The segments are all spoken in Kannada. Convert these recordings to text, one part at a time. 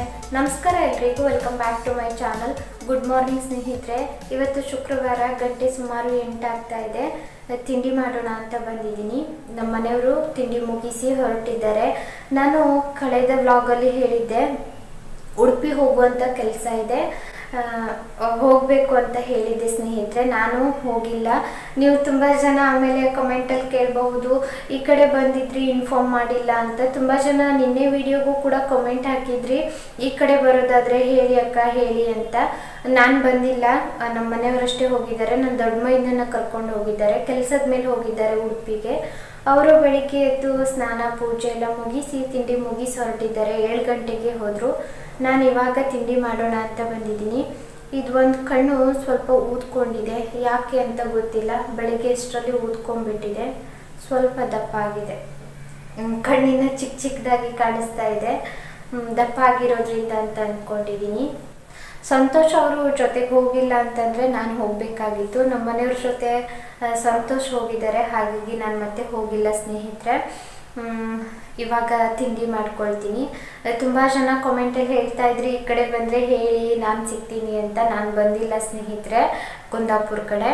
ನಮಸ್ಕಾರ ಎಲ್ರಿಗೂ welcome back to my channel good morning ಸ್ನೇಹಿತರೆ ಇವತ್ತು ಶುಕ್ರವಾರ ಗಂಟೆ ಸುಮಾರು ಎಂಟಾಗ್ತಾ ಇದೆ ತಿಂಡಿ ಮಾಡೋಣ ಅಂತ ಬಂದಿದ್ದೀನಿ ನಮ್ಮ ಮನೆಯವರು ತಿಂಡಿ ಮುಗಿಸಿ ಹೊರಟಿದ್ದಾರೆ ನಾನು ಕಳೆದ ವ್ಲಾಗಲ್ಲಿ ಹೇಳಿದ್ದೆ ಉಡುಪಿ ಹೋಗುವಂಥ ಕೆಲಸ ಇದೆ ಆ, ಹೋಗ್ಬೇಕು ಅಂತ ಹೇಳಿದ್ದೆ ಸ್ನೇಹಿತರೆ ನಾನು ಹೋಗಿಲ್ಲ ನೀವು ತುಂಬ ಜನ ಆಮೇಲೆ ಕಮೆಂಟಲ್ಲಿ ಕೇಳಬಹುದು ಈ ಕಡೆ ಬಂದಿದ್ರಿ ಇನ್ಫಾರ್ಮ್ ಮಾಡಿಲ್ಲ ಅಂತ ತುಂಬ ಜನ ನಿನ್ನೆ ವಿಡಿಯೋಗೂ ಕೂಡ ಕಮೆಂಟ್ ಹಾಕಿದ್ರಿ ಈ ಕಡೆ ಬರೋದಾದ್ರೆ ಹೇಳಿ ಅಕ್ಕ ಹೇಳಿ ಅಂತ ನಾನು ಬಂದಿಲ್ಲ ಆ, ನಮ್ಮ ಮನೆಯವರಷ್ಟೇ ಹೋಗಿದ್ದಾರೆ ನನ್ನ ದೊಡ್ಡ ಮೈದನ್ನ ಕರ್ಕೊಂಡು ಹೋಗಿದ್ದಾರೆ ಕೆಲಸದ ಮೇಲೆ ಹೋಗಿದ್ದಾರೆ ಉಡುಪಿಗೆ ಅವರು ಬೆಳಿಗ್ಗೆ ಎದ್ದು ಸ್ನಾನ ಪೂಜೆ ಎಲ್ಲ ಮುಗಿಸಿ ತಿಂಡಿ ಮುಗಿಸಿ ಹೊರಟಿದ್ದಾರೆ ಏಳು ಗಂಟೆಗೆ ಹೋದರು ನಾನು ಇವಾಗ ತಿಂಡಿ ಮಾಡೋಣ ಅಂತ ಬಂದಿದ್ದೀನಿ ಇದು ಒಂದು ಕಣ್ಣು ಸ್ವಲ್ಪ ಊದ್ಕೊಂಡಿದೆ ಯಾಕೆ ಅಂತ ಗೊತ್ತಿಲ್ಲ ಬೆಳಿಗ್ಗೆ ಎಷ್ಟರಲ್ಲಿ ಊದ್ಕೊಂಡ್ಬಿಟ್ಟಿದೆ ಸ್ವಲ್ಪ ದಪ್ಪ ಆಗಿದೆ ಹ್ಮ್, ಕಣ್ಣಿನ ಚಿಕ್ಕ ಚಿಕ್ಕದಾಗಿ ಕಾಣಿಸ್ತಾ ಇದೆ ಹ್ಮ್, ದಪ್ಪ ಆಗಿರೋದ್ರಿಂದ ಅಂತ ಅಂದ್ಕೊಂಡಿದ್ದೀನಿ ಸಂತೋಷ್ ಅವರು ಜೊತೆಗೆ ಹೋಗಿಲ್ಲ ಅಂತಂದರೆ ನಾನು ಹೋಗಬೇಕಾಗಿತ್ತು ನಮ್ಮ ಮನೆಯವ್ರ ಜೊತೆ ಆ, ಸಂತೋಷ್ ಹೋಗಿದ್ದಾರೆ ಹಾಗಾಗಿ ನಾನು ಮತ್ತೆ ಹೋಗಿಲ್ಲ ಸ್ನೇಹಿತರೆ ಹ್ಮ್, ಇವಾಗ ತಿಂಡಿ ಮಾಡ್ಕೊಳ್ತೀನಿ ತುಂಬ ಜನ ಕಾಮೆಂಟಲ್ಲಿ ಹೇಳ್ತಾ ಇದ್ರಿ ಈ ಕಡೆ ಬಂದರೆ ಹೇಳಿ ನಾನು ಸಿಗ್ತೀನಿ ಅಂತ ನಾನು ಬಂದಿಲ್ಲ ಸ್ನೇಹಿತರೆ ಕುಂದಾಪುರ ಕಡೆ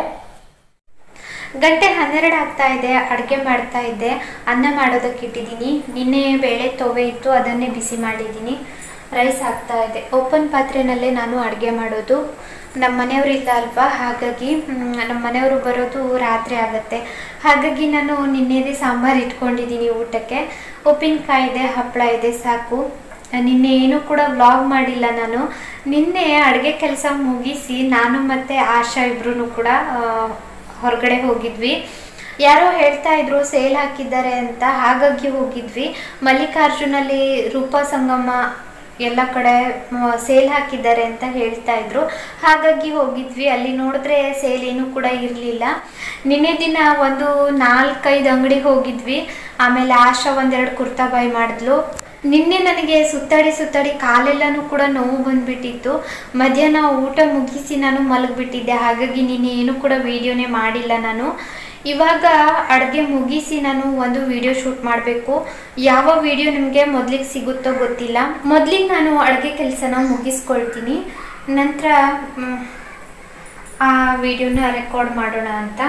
ಗಂಟೆ ಹನ್ನೆರಡು ಆಗ್ತಾ ಇದೆ ಅಡುಗೆ ಮಾಡ್ತಾ ಇದ್ದೆ ಅನ್ನ ಮಾಡೋದಕ್ಕೆ ಇಟ್ಟಿದ್ದೀನಿ ನಿನ್ನೆ ಬೇಳೆ ತೊವೆ ಇತ್ತು ಅದನ್ನೇ ಬಿಸಿ ಮಾಡಿದ್ದೀನಿ ರೈಸ್ ಆಗ್ತಾ ಇದೆ ಓಪನ್ ಪಾತ್ರೆನಲ್ಲೇ ನಾನು ಅಡುಗೆ ಮಾಡೋದು ನಮ್ಮ ಮನೆಯವರು ಇಲ್ಲ ಅಲ್ವಾ ಹಾಗಾಗಿ ಮ್, ನಮ್ಮ ಮನೆಯವರು ಬರೋದು ರಾತ್ರಿ ಆಗುತ್ತೆ ಹಾಗಾಗಿ ನಾನು ನಿನ್ನೆದೇ ಸಾಂಬಾರು ಇಟ್ಕೊಂಡಿದ್ದೀನಿ ಊಟಕ್ಕೆ ಉಪ್ಪಿನಕಾಯಿ ಇದೆ ಹಪ್ಪಳ ಇದೆ ಸಾಕು ನಿನ್ನೆ ಏನೂ ಕೂಡ ವ್ಲಾಗ್ ಮಾಡಿಲ್ಲ ನಾನು ನಿನ್ನೆ ಅಡುಗೆ ಕೆಲಸ ಮುಗಿಸಿ ನಾನು ಮತ್ತು ಆಶಾ ಇಬ್ರು ಕೂಡ ಆ, ಹೊರಗಡೆ ಹೋಗಿದ್ವಿ ಯಾರೋ ಹೇಳ್ತಾ ಇದ್ರು ಸೇಲ್ ಹಾಕಿದ್ದಾರೆ ಅಂತ ಹಾಗಾಗಿ ಹೋಗಿದ್ವಿ ಮಲ್ಲಿಕಾರ್ಜುನಲ್ಲಿ ರೂಪಾ ಸಂಗಮ ಎಲ್ಲ ಕಡೆ ಸೇಲ್ ಹಾಕಿದ್ದಾರೆ ಅಂತ ಹೇಳ್ತಾ ಇದ್ರು ಹಾಗಾಗಿ ಹೋಗಿದ್ವಿ ಅಲ್ಲಿ ನೋಡಿದ್ರೆ ಸೇಲ್ ಏನೂ ಕೂಡ ಇರಲಿಲ್ಲ ನಿನ್ನೆ ದಿನ ಒಂದು ನಾಲ್ಕೈದು ಅಂಗಡಿಗೆ ಹೋಗಿದ್ವಿ ಆಮೇಲೆ ಆಶಾ ಒಂದೆರಡು ಕುರ್ತಾ ಬಾಯ್ ಮಾಡಿದ್ಲು ನಿನ್ನೆ ನನಗೆ ಸುತ್ತಾಡಿ ಸುತ್ತಾಡಿ ಕಾಲೆಲ್ಲನೂ ಕೂಡ ನೋವು ಬಂದ್ಬಿಟ್ಟಿತ್ತು ಮಧ್ಯಾಹ್ನ ಊಟ ಮುಗಿಸಿ ನಾನು ಮಲಗಿಬಿಟ್ಟಿದ್ದೆ ಹಾಗಾಗಿ ನಿನ್ನೆ ಏನು ಕೂಡ ವಿಡಿಯೋನೇ ಮಾಡಿಲ್ಲ ನಾನು ಇವಾಗ ಅಡುಗೆ ಮುಗಿಸಿ ನಾನು ಒಂದು ವಿಡಿಯೋ ಶೂಟ್ ಮಾಡಬೇಕು ಯಾವ ವಿಡಿಯೋ ನಿಮಗೆ ಮೊದಲಿಗೆ ಸಿಗುತ್ತೋ ಗೊತ್ತಿಲ್ಲ ಮೊದಲಿಗೆ ನಾನು ಅಡುಗೆ ಕೆಲಸನ ಮುಗಿಸ್ಕೊಳ್ತೀನಿ ನಂತರ ಮ್, ಆ ವಿಡಿಯೋನ ರೆಕಾರ್ಡ್ ಮಾಡೋಣ ಅಂತ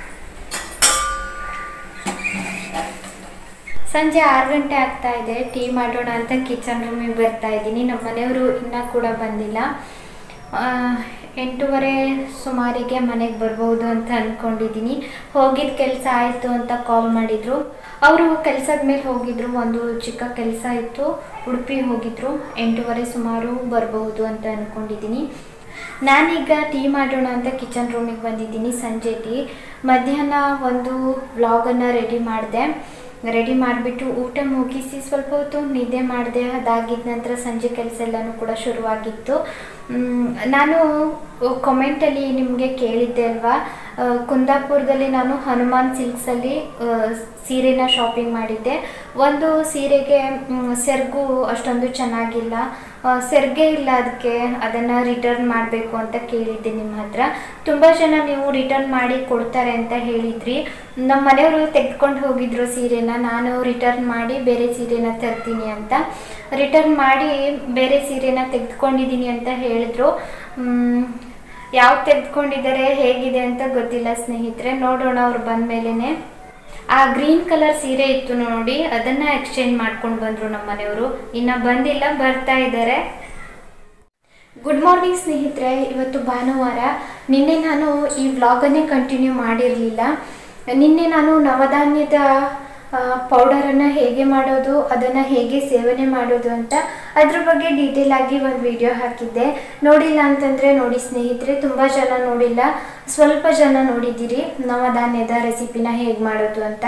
ಸಂಜೆ ಆರು ಗಂಟೆ ಆಗ್ತಾ ಇದೆ ಟೀ ಮಾಡೋಣ ಅಂತ ಕಿಚನ್ ರೂಮಿಗೆ ಬರ್ತಾ ಇದ್ದೀನಿ ನಮ್ಮ ಮನೆಯವರು ಇನ್ನೂ ಕೂಡ ಬಂದಿಲ್ಲ ಆ, ಎಂಟೂವರೆ ಸುಮಾರಿಗೆ ಮನೆಗೆ ಬರ್ಬೋದು ಅಂತ ಅಂದ್ಕೊಂಡಿದ್ದೀನಿ ಹೋಗಿದ್ದ ಕೆಲಸ ಆಯಿತು ಅಂತ ಕಾಲ್ ಮಾಡಿದರು ಅವರು ಕೆಲಸದ ಮೇಲೆ ಹೋಗಿದ್ರು ಒಂದು ಚಿಕ್ಕ ಕೆಲಸ ಇತ್ತು ಉಡುಪಿ ಹೋಗಿದ್ರು ಎಂಟೂವರೆ ಸುಮಾರು ಬರಬಹುದು ಅಂತ ಅಂದ್ಕೊಂಡಿದ್ದೀನಿ ನಾನೀಗ ಟೀ ಮಾಡೋಣ ಅಂತ ಕಿಚನ್ ರೂಮಿಗೆ ಬಂದಿದ್ದೀನಿ ಸಂಜೆ ಟೀ ಮಧ್ಯಾಹ್ನ ಒಂದು ವ್ಲಾಗನ್ನು ರೆಡಿ ಮಾಡಿದೆ ರೆಡಿ ಮಾಡಿಬಿಟ್ಟು ಊಟ ಮುಗಿಸಿ ಸ್ವಲ್ಪ ಹೊತ್ತು ನಿದ್ದೆ ಮಾಡಿದೆ ಅದಾಗಿದ್ದ ನಂತರ ಸಂಜೆ ಕೆಲಸ ಎಲ್ಲನೂ ಕೂಡ ಶುರುವಾಗಿತ್ತು ಮ್, ನಾನು ಕಮೆಂಟಲ್ಲಿ ನಿಮಗೆ ಕೇಳಿದ್ದೆ ಅಲ್ವಾ ಆ, ಕುಂದಾಪುರದಲ್ಲಿ ನಾನು ಹನುಮಾನ್ ಸಿಲ್ಕ್ಸಲ್ಲಿ ಆ, ಸೀರೆನ ಶಾಪಿಂಗ್ ಮಾಡಿದ್ದೆ ಒಂದು ಸೀರೆಗೆ ಮ್, ಸೆರಗು ಅಷ್ಟೊಂದು ಚೆನ್ನಾಗಿಲ್ಲ ಆ, ಸೆರ್ಗೆ ಇಲ್ಲ ಅದಕ್ಕೆ ಅದನ್ನು ರಿಟರ್ನ್ ಮಾಡಬೇಕು ಅಂತ ಕೇಳಿದ್ದೆ ನಿಮ್ಮ ಹತ್ರ ತುಂಬ ಜನ ನೀವು ರಿಟರ್ನ್ ಮಾಡಿ ಕೊಡ್ತಾರೆ ಅಂತ ಹೇಳಿದ್ರಿ ನಮ್ಮ ಮನೆಯವರು ತೆಗೆದುಕೊಂಡು ಹೋಗಿದ್ರು ಸೀರೆನ ನಾನು ರಿಟರ್ನ್ ಮಾಡಿ ಬೇರೆ ಸೀರೆನ ತರ್ತೀನಿ ಅಂತ ರಿಟರ್ನ್ ಮಾಡಿ ಬೇರೆ ಸೀರೆನ ತೆಗೆದುಕೊಂಡಿದ್ದೀನಿ ಅಂತ ಹೇಳಿದ್ರು ಯಾವ್ದು ತೆಗೆದುಕೊಂಡಿದ್ದಾರೆ ಹೇಗಿದೆ ಅಂತ ಗೊತ್ತಿಲ್ಲ ಸ್ನೇಹಿತರೆ ನೋಡೋಣ ಅವ್ರು ಬಂದ ಮೇಲೇ ಆ ಗ್ರೀನ್ ಕಲರ್ ಸೀರೆ ಇತ್ತು ನೋಡಿ ಅದನ್ನ ಎಕ್ಸ್ಚೇಂಜ್ ಮಾಡ್ಕೊಂಡು ಬಂದ್ರು ನಮ್ಮ ಮನೆಯವರು ಇನ್ನ ಬಂದಿಲ್ಲ ಬರ್ತಾ ಇದ್ದಾರೆ ಗುಡ್ ಮಾರ್ನಿಂಗ್ ಸ್ನೇಹಿತರೆ ಇವತ್ತು ಭಾನುವಾರ ನಿನ್ನೆ ನಾನು ಈ ವ್ಲಾಗನ್ನೇ ಕಂಟಿನ್ಯೂ ಮಾಡಿರಲಿಲ್ಲ ನಿನ್ನೆ ನಾನು ನವಧಾನ್ಯದ ಪೌಡರನ್ನು ಹೇಗೆ ಮಾಡೋದು ಅದನ್ನು ಹೇಗೆ ಸೇವನೆ ಮಾಡೋದು ಅಂತ ಅದ್ರ ಬಗ್ಗೆ ಡೀಟೇಲ್ ಆಗಿ ಒಂದು ವಿಡಿಯೋ ಹಾಕಿದ್ದೆ ನೋಡಿಲ್ಲ ಅಂತಂದರೆ ನೋಡಿ ಸ್ನೇಹಿತರೆ ತುಂಬ ಜನ ನೋಡಿಲ್ಲ ಸ್ವಲ್ಪ ಜನ ನೋಡಿದ್ದೀರಿ ನವಧಾನ್ಯದ ರೆಸಿಪಿನ ಹೇಗೆ ಮಾಡೋದು ಅಂತ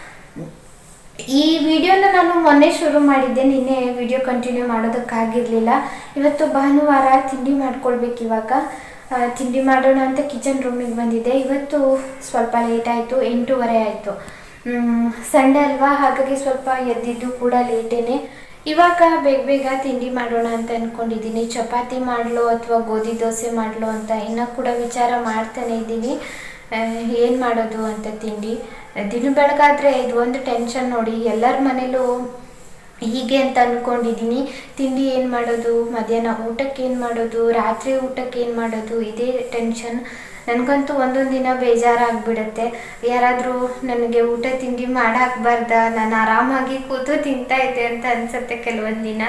ಈ ವಿಡಿಯೋನ ನಾನು ಮೊನ್ನೆ ಶುರು ಮಾಡಿದ್ದೆ ನಿನ್ನೆ ವಿಡಿಯೋ ಕಂಟಿನ್ಯೂ ಮಾಡೋದಕ್ಕಾಗಿರಲಿಲ್ಲ ಇವತ್ತು ಭಾನುವಾರ ತಿಂಡಿ ಮಾಡ್ಕೊಳ್ಬೇಕು ಇವಾಗ ಆ, ತಿಂಡಿ ಮಾಡೋಣ ಅಂತ ಕಿಚನ್ ರೂಮಿಗೆ ಬಂದಿದ್ದೆ ಇವತ್ತು ಸ್ವಲ್ಪ ಲೇಟ್ ಆಯಿತು ಎಂಟೂವರೆ ಆಯಿತು ಸಂಡೇ ಅಲ್ವಾ ಹಾಗಾಗಿ ಸ್ವಲ್ಪ ಎದ್ದಿದ್ದು ಕೂಡ ಲೇಟೇನೆ ಇವಾಗ ಬೇಗ ಬೇಗ ತಿಂಡಿ ಮಾಡೋಣ ಅಂತ ಅಂದ್ಕೊಂಡಿದ್ದೀನಿ ಚಪಾತಿ ಮಾಡಲೋ ಅಥವಾ ಗೋಧಿ ದೋಸೆ ಮಾಡಲೋ ಅಂತ ಇನ್ನೂ ಕೂಡ ವಿಚಾರ ಮಾಡ್ತಾನೆ ಇದ್ದೀನಿ ಏನು ಮಾಡೋದು ಅಂತ ತಿಂಡಿ ದಿನ ಬೆಳಗಾದ್ರೆ ಇದು ಒಂದು ಟೆನ್ಷನ್ ನೋಡಿ ಎಲ್ಲರ ಮನೇಲೂ ಹೀಗೆ ಅಂತ ಅಂದ್ಕೊಂಡಿದ್ದೀನಿ ತಿಂಡಿ ಏನು ಮಾಡೋದು ಮಧ್ಯಾಹ್ನ ಊಟಕ್ಕೆ ಏನು ಮಾಡೋದು ರಾತ್ರಿ ಊಟಕ್ಕೆ ಏನು ಮಾಡೋದು ಇದೇ ಟೆನ್ಷನ್ ನನಗಂತೂ ಒಂದೊಂದು ದಿನ ಬೇಜಾರಾಗ್ಬಿಡುತ್ತೆ ಯಾರಾದರೂ ನನಗೆ ಊಟ ತಿಂಡಿ ಮಾಡಾಕ್ಬಾರ್ದ ನಾನು ಆರಾಮಾಗಿ ಕೂತು ತಿಂತಾ ಇದ್ದೆ ಅಂತ ಅನ್ಸುತ್ತೆ ಕೆಲವೊಂದು ದಿನ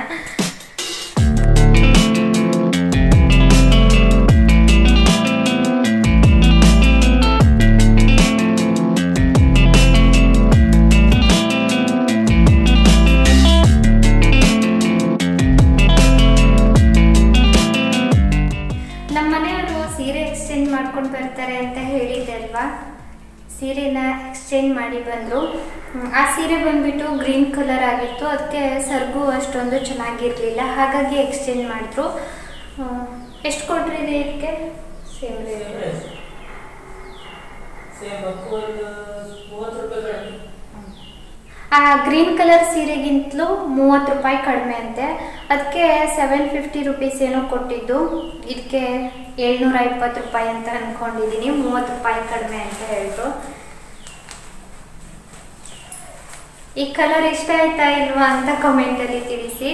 ನಮ್ಮ ಮನೆಯವರು ಸೀರೆ ಎಕ್ಸ್ಚೇಂಜ್ ಮಾಡ್ಕೊಂಡು ಬರ್ತಾರೆ ಅಂತ ಹೇಳಿದ್ದೆ ಅಲ್ವಾ ಸೀರೆನ ಎಕ್ಸ್ಚೇಂಜ್ ಮಾಡಿ ಬಂದರು ಆ ಸೀರೆ ಬಂದ್ಬಿಟ್ಟು ಗ್ರೀನ್ ಕಲರ್ ಆಗಿತ್ತು ಅದಕ್ಕೆ ಸರ್ಗು ಅಷ್ಟೊಂದು ಚೆನ್ನಾಗಿರಲಿಲ್ಲ ಹಾಗಾಗಿ ಎಕ್ಸ್ಚೇಂಜ್ ಮಾಡಿದ್ರು ಎಷ್ಟು ಕೊಟ್ರಿ ಇದಕ್ಕೆ ಸೇಮ್ ಸೇಮ್ ಒಂದು ಮೂವತ್ತು ರೂಪಾಯಿ ಆ ಗ್ರೀನ್ ಕಲರ್ ಸೀರೆಗಿಂತಲೂ ಮೂವತ್ತು ರೂಪಾಯಿ ಕಡಿಮೆ ಅಂತೆ ಅದಕ್ಕೆ ಸೆವೆನ್ ಫಿಫ್ಟಿ ರುಪೀಸ್ ಏನೋ ಕೊಟ್ಟಿದ್ದು ಇದಕ್ಕೆ ಏಳ್ನೂರ ಇಪ್ಪತ್ತು ರೂಪಾಯಿ ಅಂತ ಅಂದ್ಕೊಂಡಿದ್ದೀನಿ ಮೂವತ್ತು ರೂಪಾಯಿ ಕಡಿಮೆ ಅಂತ ಹೇಳಿದ್ರು ಈ ಕಲರ್ ಇಷ್ಟ ಆಯ್ತಾ ಇಲ್ವಾ ಅಂತ ಕಮೆಂಟಲ್ಲಿ ತಿಳಿಸಿ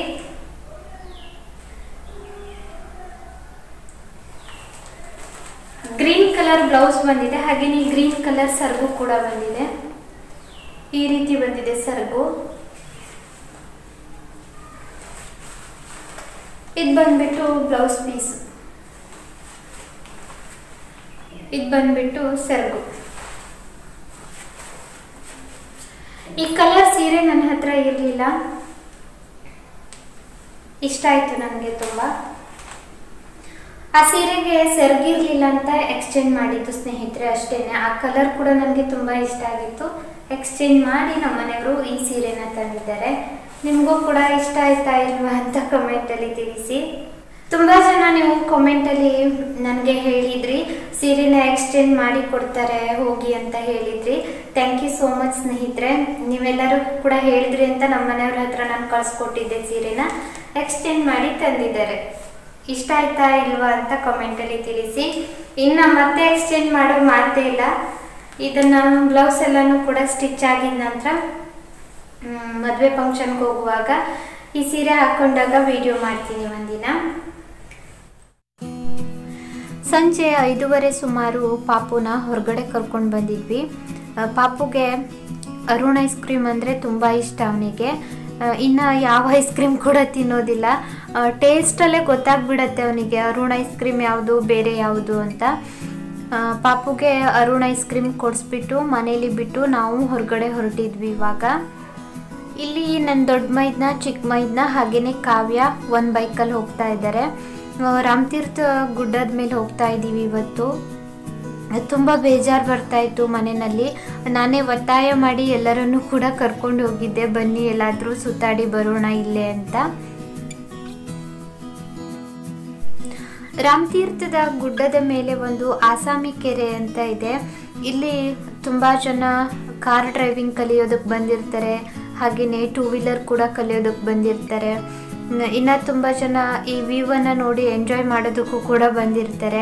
ಗ್ರೀನ್ ಕಲರ್ ಬ್ಲೌಸ್ ಬಂದಿದೆ ಹಾಗೆಯೇ ಗ್ರೀನ್ ಕಲರ್ ಸರ್ಗು ಕೂಡ ಬಂದಿದೆ ಈ ರೀತಿ ಬಂದಿದೆ ಸರ್ಗು ಇದು ಬಂದ್ಬಿಟ್ಟು ಬ್ಲೌಸ್ ಪೀಸ್ ಇದು ಬಂದ್ಬಿಟ್ಟು ಸೆರಗು ಈ ಕಲರ್ ಸೀರೆ ನನ್ನ ಹತ್ರ ಇರಲಿಲ್ಲ ಇಷ್ಟ ಆಯ್ತು ನನಗೆ ತುಂಬ ಆ ಸೀರೆಗೆ ಸೆರಗಿರ್ಲಿಲ್ಲ ಅಂತ ಎಕ್ಸ್ಚೇಂಜ್ ಮಾಡಿದ್ದು ಸ್ನೇಹಿತರೆ ಅಷ್ಟೇನೆ ಆ ಕಲರ್ ಕೂಡ ನನಗೆ ತುಂಬ ಇಷ್ಟ ಆಗಿತ್ತು ಎಕ್ಸ್ಚೇಂಜ್ ಮಾಡಿ ನಮ್ಮ ಮನೆಯವರು ಈ ಸೀರೆನ ತಂದಿದ್ದಾರೆ ನಿಮಗೂ ಕೂಡ ಇಷ್ಟ ಆಯ್ತಾ ಇಲ್ವಾ ಅಂತ ಕಮೆಂಟಲ್ಲಿ ತಿಳಿಸಿ ತುಂಬ ಜನ ನೀವು ಕಮೆಂಟಲ್ಲಿ ನನಗೆ ಹೇಳಿದ್ರಿ ಸೀರೆನ ಎಕ್ಸ್ಚೇಂಜ್ ಮಾಡಿ ಕೊಡ್ತಾರೆ ಹೋಗಿ ಅಂತ ಹೇಳಿದ್ರಿ ಥ್ಯಾಂಕ್ ಯು ಸೋ ಮಚ್ ಸ್ನೇಹಿತರೆ ನೀವೆಲ್ಲರೂ ಕೂಡ ಹೇಳಿದ್ರಿ ಅಂತ ನಮ್ಮ ಮನೆಯವ್ರ ಹತ್ರ ನಾನು ಕಳಿಸ್ಕೊಟ್ಟಿದ್ದೆ ಸೀರೆನ ಎಕ್ಸ್ಚೇಂಜ್ ಮಾಡಿ ತಂದಿದ್ದಾರೆ ಇಷ್ಟ ಆಯ್ತಾ ಇಲ್ವಾ ಅಂತ ಕಮೆಂಟಲ್ಲಿ ತಿಳಿಸಿ ಇನ್ನು ಮತ್ತೆ ಎಕ್ಸ್ಚೇಂಜ್ ಮಾಡೋ ಮಾತೇ ಇಲ್ಲ ಇದನ್ನ ಬ್ಲೌಸ್ ಎಲ್ಲನೂ ಕೂಡ ಸ್ಟಿಚ್ ಆಗಿದ ನಂತರ ಮದುವೆ ಫಂಕ್ಷನ್ಗೆ ಹೋಗುವಾಗ ಈ ಸೀರೆ ಹಾಕೊಂಡಾಗ ವಿಡಿಯೋ ಮಾಡ್ತೀನಿ ಒಂದಿನ ಸಂಜೆ ಐದೂವರೆ ಸುಮಾರು ಪಾಪುನ ಹೊರಗಡೆ ಕರ್ಕೊಂಡು ಬಂದಿದ್ವಿ ಆ, ಪಾಪುಗೆ ಅರುಣ್ ಐಸ್ ಕ್ರೀಮ್ ಅಂದರೆ ತುಂಬ ಇಷ್ಟ ಅವನಿಗೆ ಇನ್ನು ಯಾವ ಐಸ್ ಕ್ರೀಮ್ ಕೂಡ ತಿನ್ನೋದಿಲ್ಲ ಟೇಸ್ಟಲ್ಲೇ ಗೊತ್ತಾಗ್ಬಿಡತ್ತೆ ಅವನಿಗೆ ಅರುಣ್ ಐಸ್ ಕ್ರೀಮ್ ಯಾವುದು ಬೇರೆ ಯಾವುದು ಅಂತ ಆ, ಪಾಪುಗೆ ಅರುಣ್ ಐಸ್ ಕ್ರೀಮ್ ಕೊಡಿಸ್ಬಿಟ್ಟು ಮನೇಲಿ ಬಿಟ್ಟು ನಾವು ಹೊರಗಡೆ ಹೊರಟಿದ್ವಿ ಇವಾಗ ಇಲ್ಲಿ ನನ್ನ ದೊಡ್ಡ ಮೈದ್ನ ಚಿಕ್ಕ ಮೈದ್ನ ಹಾಗೇನೆ ಕಾವ್ಯ ಒಂದು ಬೈಕಲ್ಲಿ ಹೋಗ್ತಾ ಇದ್ದಾರೆ ಆ, ರಾಮತೀರ್ಥ ಗುಡ್ಡದ ಮೇಲೆ ಹೋಗ್ತಾ ಇದ್ದೀವಿ ಇವತ್ತು ತುಂಬ ಬೇಜಾರು ಬರ್ತಾ ಇತ್ತು ಮನೆಯಲ್ಲಿ ನಾನೇ ಒತ್ತಾಯ ಮಾಡಿ ಎಲ್ಲರನ್ನೂ ಕೂಡ ಕರ್ಕೊಂಡು ಹೋಗಿದ್ದೆ ಬನ್ನಿ ಎಲ್ಲಾದರೂ ಸುತ್ತಾಡಿ ಬರೋಣ ಇಲ್ಲೇ ಅಂತ ರಾಮತೀರ್ಥದ ಗುಡ್ಡದ ಮೇಲೆ ಒಂದು ಆಸಾಮಿ ಕೆರೆ ಅಂತ ಇದೆ ಇಲ್ಲಿ ತುಂಬ ಜನ ಕಾರ್ ಡ್ರೈವಿಂಗ್ ಕಲಿಯೋದಕ್ಕೆ ಬಂದಿರ್ತಾರೆ ಹಾಗೆಯೇ ಟೂ ವೀಲರ್ ಕೂಡ ಕಲಿಯೋದಕ್ಕೆ ಬಂದಿರ್ತಾರೆ ನ- ಇನ್ನು ತುಂಬ ಜನ ಈ ವ್ಯೂವನ್ನು ನೋಡಿ ಎಂಜಾಯ್ ಮಾಡೋದಕ್ಕೂ ಕೂಡ ಬಂದಿರ್ತಾರೆ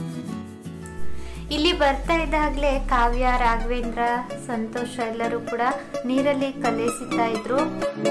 ಇಲ್ಲಿ ಬರ್ತಾ ಇದ್ದಾಗಲೇ ಕಾವ್ಯ ರಾಘವೇಂದ್ರ ಸಂತೋಷ ಎಲ್ಲರೂ ಕೂಡ ನೀರಲ್ಲಿ ಕಲೆಸಿತಾ ಇದ್ರು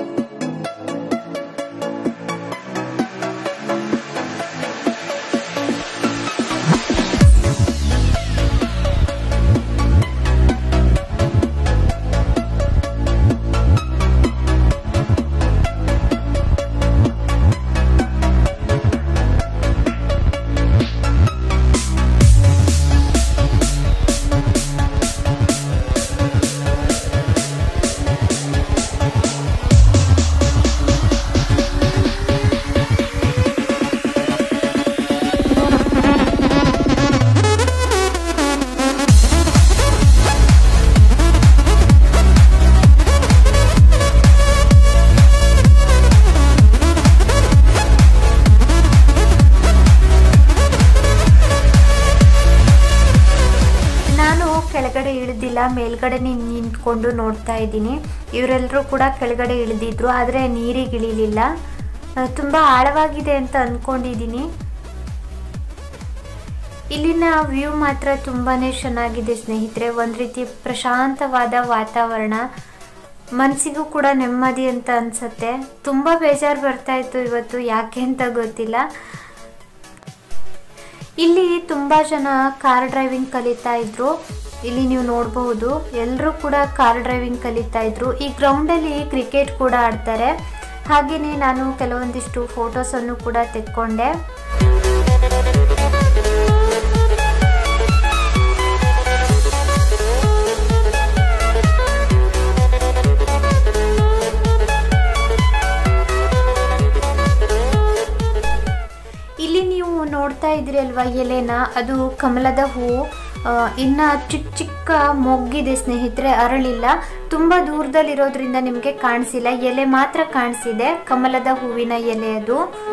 ನಾನು ಕೆಳಗಡೆ ಇಳಿದಿಲ್ಲ ಮೇಲ್ಗಡೆ ನಿಂತ್ಕೊಂಡು ನೋಡ್ತಾ ಇದ್ದೀನಿ ಇವರೆಲ್ಲರೂ ಕೂಡ ಕೆಳಗಡೆ ಇಳಿದಿದ್ರು ಆದರೆ ನೀರಿಗೆ ಇಳಿಲಿಲ್ಲ ಆ, ತುಂಬ ಆಳವಾಗಿದೆ ಅಂತ ಅಂದ್ಕೊಂಡಿದ್ದೀನಿ ಇಲ್ಲಿನ ವ್ಯೂ ಮಾತ್ರ ತುಂಬಾ ಚೆನ್ನಾಗಿದೆ ಸ್ನೇಹಿತರೆ ಒಂದು ರೀತಿ ಪ್ರಶಾಂತವಾದ ವಾತಾವರಣ ಮನಸ್ಸಿಗೂ ಕೂಡ ನೆಮ್ಮದಿ ಅಂತ ಅನ್ಸತ್ತೆ ತುಂಬ ಬೇಜಾರು ಬರ್ತಾ ಇತ್ತು ಇವತ್ತು ಯಾಕೆ ಅಂತ ಗೊತ್ತಿಲ್ಲ ಇಲ್ಲಿ ತುಂಬ ಜನ ಕಾರ್ ಡ್ರೈವಿಂಗ್ ಕಲಿತಾ ಇದ್ರು ಇಲ್ಲಿ ನೀವು ನೋಡಬಹುದು ಎಲ್ಲರೂ ಕೂಡ ಕಾರ್ ಡ್ರೈವಿಂಗ್ ಕಲಿತಾ ಇದ್ರು ಈ ಗ್ರೌಂಡಲ್ಲಿ ಕ್ರಿಕೆಟ್ ಕೂಡ ಆಡ್ತಾರೆ ಹಾಗೆಯೇ ನಾನು ಕೆಲವೊಂದಿಷ್ಟು ಫೋಟೋಸನ್ನು ಕೂಡ ತೆಕ್ಕೊಂಡೆ ಇಲ್ಲಿ ನೀವು ನೋಡ್ತಾ ಇದ್ರಿ ಅಲ್ವಾ ಎಲೆನ ಅದು ಕಮಲದ ಹೂವು ಆ, ಇನ್ನ ಚಿಕ್ಕ ಚಿಕ್ಕ ಮೊಗ್ಗಿದೆ ಸ್ನೇಹಿತರೆ ಅರಳಿಲ್ಲ ತುಂಬ ದೂರದಲ್ಲಿರೋದ್ರಿಂದ ನಿಮಗೆ ಕಾಣಿಸಿಲ್ಲ ಎಲೆ ಮಾತ್ರ ಕಾಣಿಸಿದೆ ಕಮಲದ ಹೂವಿನ ಎಲೆ ಅದು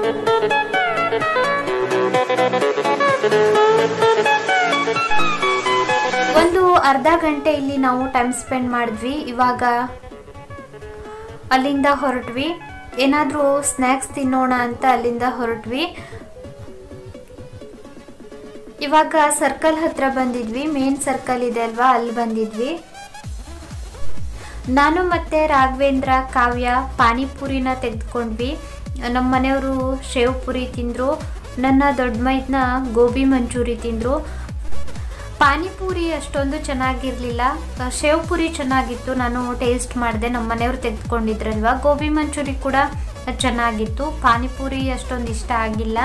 ಒಂದು ಅರ್ಧ ಗಂಟೆ ಇಲ್ಲಿ ನಾವು ಟೈಮ್ ಸ್ಪೆಂಡ್ ಮಾಡಿದ್ವಿ ಇವಾಗ ಅಲ್ಲಿಂದ ಹೊರಟ್ವಿ ಏನಾದರೂ ಸ್ನ್ಯಾಕ್ಸ್ ತಿನ್ನೋಣ ಅಂತ ಅಲ್ಲಿಂದ ಹೊರಟ್ವಿ ಇವಾಗ ಸರ್ಕಲ್ ಹತ್ರ ಬಂದಿದ್ವಿ ಮೇನ್ ಸರ್ಕಲ್ ಇದೆ ಅಲ್ವಾ ಅಲ್ಲಿ ಬಂದಿದ್ವಿ ನಾನು ಮತ್ತೆ ರಾಘವೇಂದ್ರ ಕಾವ್ಯ ಪಾನಿಪುರಿನ ತೆಗೆದುಕೊಂಡ್ವಿ ನಮ್ಮ ಮನೆಯವರು ಶೇವ್ ಪುರಿ ತಿಂದರು ನನ್ನ ದೊಡ್ಡ ಮೈದ್ನ ಗೋಬಿ ಮಂಚೂರಿ ತಿಂದರು ಪಾನಿಪುರಿ ಅಷ್ಟೊಂದು ಚೆನ್ನಾಗಿರಲಿಲ್ಲ ಶೇವ್ ಪುರಿ ಚೆನ್ನಾಗಿತ್ತು ನಾನು ಟೇಸ್ಟ್ ಮಾಡಿದೆ ನಮ್ಮ ಮನೆಯವರು ತೆಗೆದುಕೊಂಡಿದ್ರಲ್ವ ಗೋಬಿ ಮಂಚೂರಿ ಕೂಡ ಚೆನ್ನಾಗಿತ್ತು ಪಾನಿಪುರಿ ಅಷ್ಟೊಂದು ಇಷ್ಟ ಆಗಿಲ್ಲ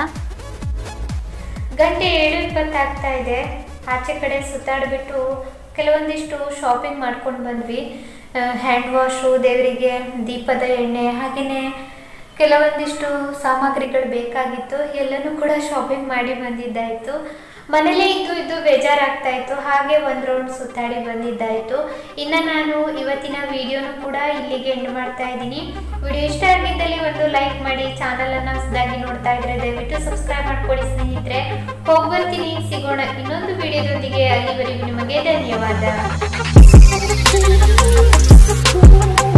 ಗಂಟೆ ಏಳು ಇಪ್ಪತ್ತಾಗ್ತಾ ಇದೆ ಆಚೆ ಕಡೆ ಸುತ್ತಾಡಿಬಿಟ್ಟು ಕೆಲವೊಂದಿಷ್ಟು ಶಾಪಿಂಗ್ ಮಾಡ್ಕೊಂಡು ಬಂದ್ವಿ ಹ್ಯಾಂಡ್ ವಾಶು ದೇವರಿಗೆ ದೀಪದ ಎಣ್ಣೆ ಹಾಗೆಯೇ ಕೆಲವೊಂದಿಷ್ಟು ಸಾಮಗ್ರಿಗಳು ಬೇಕಾಗಿತ್ತು ಎಲ್ಲನೂ ಕೂಡ ಶಾಪಿಂಗ್ ಮಾಡಿ ಬಂದಿದ್ದಾಯಿತು ಮನೇಲೇ ಇದ್ದು ಇದ್ದು ಬೇಜಾರಾಗ್ತಾ ಇತ್ತು ಹಾಗೆ ಒಂದು ರೌಂಡ್ ಸುತ್ತಾಡಿ ಬಂದಿದ್ದಾಯಿತು ಇನ್ನು ನಾನು ಇವತ್ತಿನ ವಿಡಿಯೋನು ಕೂಡ ಇಲ್ಲಿಗೆ ಎಂಡ್ ಮಾಡ್ತಾ ಇದ್ದೀನಿ ವಿಡಿಯೋ ಇಷ್ಟ ಆಗಿದ್ದಲ್ಲಿ ಒಂದು ಲೈಕ್ ಮಾಡಿ ಚಾನಲನ್ನು ಹೊಸದಾಗಿ ನೋಡ್ತಾ ಇದ್ರೆ ದಯವಿಟ್ಟು ಸಬ್ಸ್ಕ್ರೈಬ್ ಮಾಡ್ಕೊಳ್ಳಿ ಸ್ನೇಹಿತರೆ ಹೋಗಿ ಬರ್ತೀನಿ ಸಿಗೋಣ ಇನ್ನೊಂದು ವಿಡಿಯೋದೊಂದಿಗೆ ಅಲ್ಲಿವರೆಗೂ ನಿಮಗೆ ಧನ್ಯವಾದ